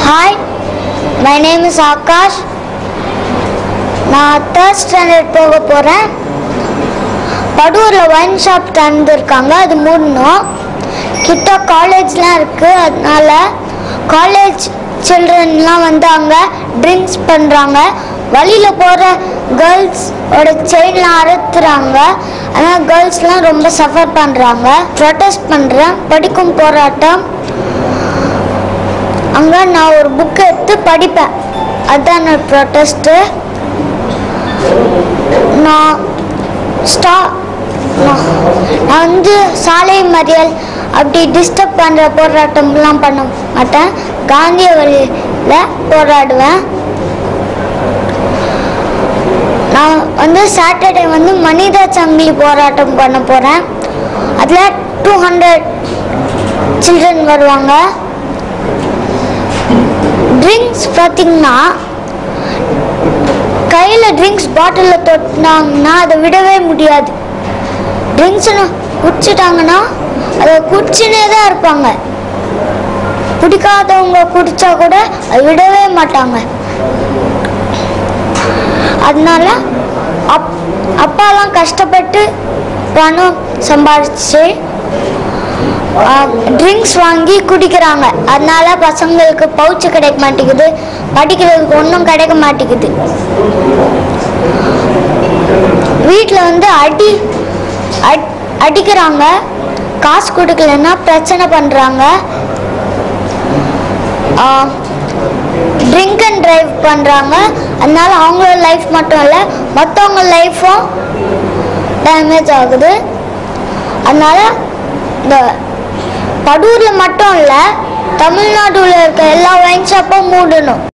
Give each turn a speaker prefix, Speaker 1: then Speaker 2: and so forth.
Speaker 1: hi my name is Akash நான் third standard போக போகிறேன் படூரில் ஒயின் ஷாப் திறந்துருக்காங்க அது மூடணும் கிட்ட காலேஜ்லாம் இருக்குது அதனால காலேஜ் சில்ட்ரன்லாம் வந்து அங்கே ட்ரிங்க்ஸ் பண்ணுறாங்க வழியில் போகிற கேர்ள்ஸோட செயின்லாம் அறுத்துறாங்க ஆனால் கேர்ள்ஸ்லாம் ரொம்ப சஃபர் பண்ணுறாங்க ப்ரொட்டஸ்ட் பண்ணுறேன் படிக்கும் போராட்டம் அங்கே நான் ஒரு புக் எடுத்து படிப்பேன் அதுதான் என்னோட ப்ரொட்டஸ்ட்டு நான் ஸ்டா நான் நான் வந்து சாலை மறியல் அப்படி டிஸ்டர்ப் பண்ணுற போராட்டம்லாம் பண்ண மாட்டேன் காந்திய வழியில் போராடுவேன் நான் வந்து சாட்டர்டே வந்து மனித சங்கிலி போராட்டம் பண்ண போகிறேன் அதில் டூ ஹண்ட்ரட் சில்ட்ரன் வருவாங்க ட்ரிங்க்ஸ் பார்த்தீங்கன்னா கையில் ட்ரிங்க்ஸ் பாட்டிலில் தொட்டினாங்கன்னா அதை விடவே முடியாது ட்ரிங்க்ஸ்னு குடிச்சிட்டாங்கன்னா அதை குடிச்சுனே தான் இருப்பாங்க பிடிக்காதவங்க குடிச்சா கூட அதை விடவே மாட்டாங்க அதனால அப் அப்பாலாம் கஷ்டப்பட்டு பணம் சம்பாதிச்சு ட்ரிங்க்ஸ் வாங்கி குடிக்கிறாங்க அதனால பசங்களுக்கு பவுச்சு கிடைக்க மாட்டேங்குது படிக்கிறதுக்கு ஒன்றும் கிடைக்க மாட்டேங்குது வீட்டில் வந்து அடி அட்- அடிக்கிறாங்க காசு கொடுக்கலன்னா பிரச்சனை பண்ணுறாங்க ட்ரிங்க் அண்ட் டிரைவ் பண்ணுறாங்க அதனால அவங்களோட லைஃப் மட்டும் இல்லை மற்றவங்க லைஃப்பும் டேமேஜ் ஆகுது அதனால இந்த படூரில் மட்டும் இல்லை தமிழ்நாடுல இருக்க எல்லா ஒயின் ஷாப்பும் மூடணும்